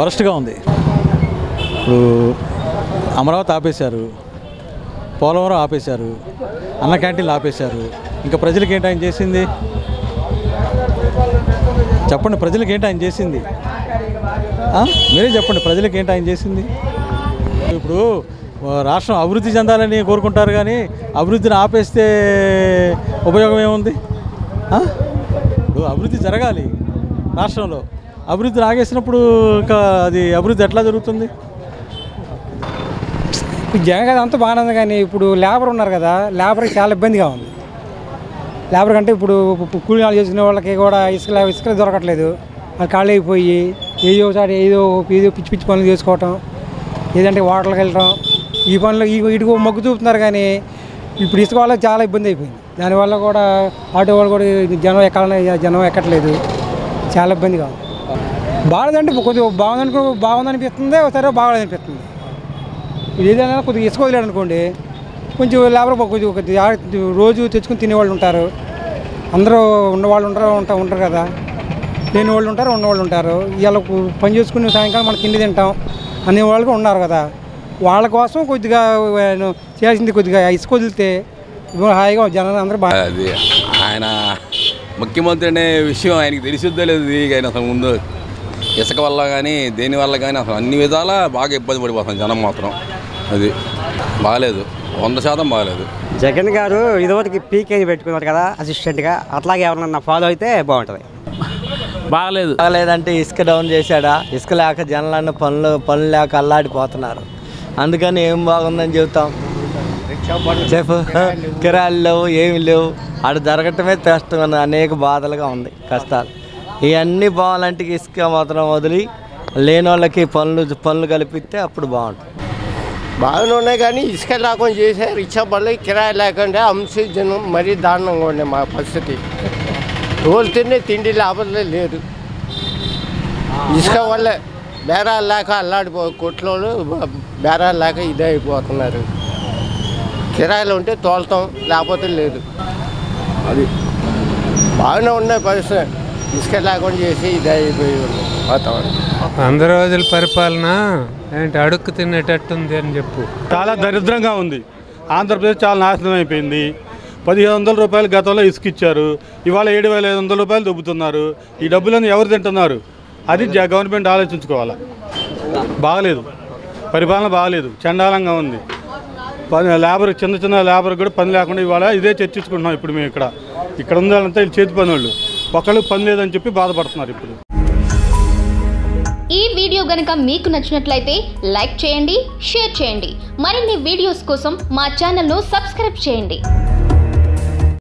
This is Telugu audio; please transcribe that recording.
వరస్ట్గా ఉంది ఇప్పుడు అమరావతి ఆపేశారు పోలవరం ఆపేశారు అన్న క్యాంటీన్లు ఆపేశారు ఇంకా ప్రజలకు ఏంటి ఆయన చేసింది చెప్పండి ప్రజలకు ఏంటి ఆయన చేసింది ఆ? మీరే చెప్పండి ప్రజలకు ఏంటి ఆయన చేసింది ఇప్పుడు ఆ, రాష్ట్రం అభివృద్ధి చెందాలని కోరుకుంటారు కానీ అభివృద్ధిని ఆపేస్తే ఉపయోగం ఏముంది ఆ? ఇప్పుడు అభివృద్ధి జరగాలి రాష్ట్రంలో అభివృద్ధిని ఆగేసినప్పుడు ఇంకా అది అభివృద్ధి ఎట్లా జరుగుతుంది ఇప్పుడు జగన్ కదా అంతా బాగానే ఉంది కానీ ఇప్పుడు లేబర్ ఉన్నారు కదా లేబర్కి చాలా ఇబ్బందిగా ఉంది లేబర్ కంటే ఇప్పుడు కూలి నాలు చేసుకునే వాళ్ళకి కూడా ఇసుక ఇసుక దొరకట్లేదు అది ఖాళీ అయిపోయి ఏదో ఒకసారి ఏదో ఏదో పిచ్చి పిచ్చి పనులు చేసుకోవటం ఏదంటే వాటర్కి వెళ్ళటం ఈ పనులు ఈ ఇటుకు మొగ్గు చూపుతున్నారు కానీ ఇప్పుడు ఇసుక వాళ్ళకి చాలా ఇబ్బంది అయిపోయింది దానివల్ల కూడా ఆటో వాళ్ళు కూడా జనం ఎక్కాలని జనం ఎక్కట్లేదు చాలా ఇబ్బందిగా ఉంది బాగాలేదంటే కొద్దిగా బాగుందనుకో బాగుందనిపిస్తుంది ఒకసారి బాగాలేదనిపిస్తుంది ఇది ఏదైనా కొద్దిగా ఇసుక వదిలేడు అనుకోండి కొంచెం లేబర్ కొద్దిగా కొద్దిగా రోజు తెచ్చుకుని తినేవాళ్ళు ఉంటారు అందరూ ఉన్నవాళ్ళు ఉంటారు ఉంటా ఉంటారు కదా లేని వాళ్ళు ఉంటారు ఉన్నవాళ్ళు ఉంటారు ఇవాళ పని చేసుకుని సాయంకాలం మనం తిండి తింటాం అనే వాళ్ళు కూడా ఉన్నారు కదా వాళ్ళ కోసం కొద్దిగా ఆయన చేసింది కొద్దిగా ఇసుక వదిలితే ఇప్పుడు హాయిగా జనాలు అందరూ బాగా అది ఆయన ముఖ్యమంత్రి అనే విషయం ఆయనకి తెలిసిద్దో లేదు ఇది ఆయన అసలు ముందు ఇసుక వల్ల కానీ దేని వల్ల కానీ అసలు అన్ని విధాలా బాగా ఇబ్బంది పడిపోతాం జనం మాత్రం అది బాగాలేదు వంద శాతం బాగాలేదు జగన్ గారు ఇదివరకు పీకే పెట్టుకున్నారు కదా అసిస్టెంట్గా అట్లాగే ఎవరన్నా ఫాలో అయితే బాగుంటుంది బాగలేదు బాగలేదంటే ఇసుక డౌన్ చేశాడా ఇసుక లేక జనాలన్న పనులు పనులు లేక అల్లాడిపోతున్నారు అందుకని ఏం బాగుందని చెబుతాం చెప్పు కిరాయిలు లేవు ఏమి లేవు ఆడ జరగటమే కష్టం అనేక బాధలుగా ఉంది కష్టాలు ఇవన్నీ బాగాలంటే ఇసుక మాత్రం వదిలి లేని వాళ్ళకి పనులు పనులు కలిపిస్తే అప్పుడు బాగుంటుంది బాగానే ఉన్నాయి కానీ ఇసుక లేకుండా చేశారు రిక్షా పళ్ళు కిరాయి లేకుండా అంశ జనం మరీ దారుణంగా ఉండే మా పరిస్థితి రోజు తినే తిండి లేకపోతే లేదు ఇసుక వల్లే బేరాలు లేక అల్లాడిపో కొట్లో బేరాలు లేక ఇదే అయిపోతున్నారు కిరాయిలు ఉంటే తోలుతాం లేకపోతే లేదు అది బాగానే ఉన్నాయి పరిస్థితి ఇసుక లేకుండా చేసి ఇదే అయిపోయి ఉంది వాతావరణం వంద రోజుల పరిపాలన ఏంటి అడుక్కు తినేటట్టుంది అని చెప్పు చాలా దరిద్రంగా ఉంది ఆంధ్రప్రదేశ్ చాలా నాశనం అయిపోయింది పదిహేను వందల రూపాయలు గతంలో ఇసుక ఇచ్చారు ఇవాళ ఏడు వేల ఐదు వందల రూపాయలు దొబ్బుతున్నారు ఈ డబ్బులను ఎవరు తింటున్నారు అది జ- గవర్నమెంట్ ఆలోచించుకోవాలి బాగలేదు పరిపాలన బాగలేదు చండాలంగా ఉంది పని లేబర్ చిన్న చిన్న లేబర్ కూడా పని లేకుండా ఇవాళ ఇదే చర్చించుకుంటున్నాం ఇప్పుడు మేము ఇక్కడ ఇక్కడ ఉన్న వాళ్ళంతా వీళ్ళు చేతి పని వాళ్ళు ఒకళ్ళకి పని లేదని చెప్పి బాధపడుతున్నారు ఇప్పుడు ఈ వీడియో గనుక మీకు నచ్చినట్లయితే లైక్ చేయండి షేర్ చేయండి మరిన్ని వీడియోస్ కోసం మా ఛానల్ను సబ్స్క్రైబ్ చేయండి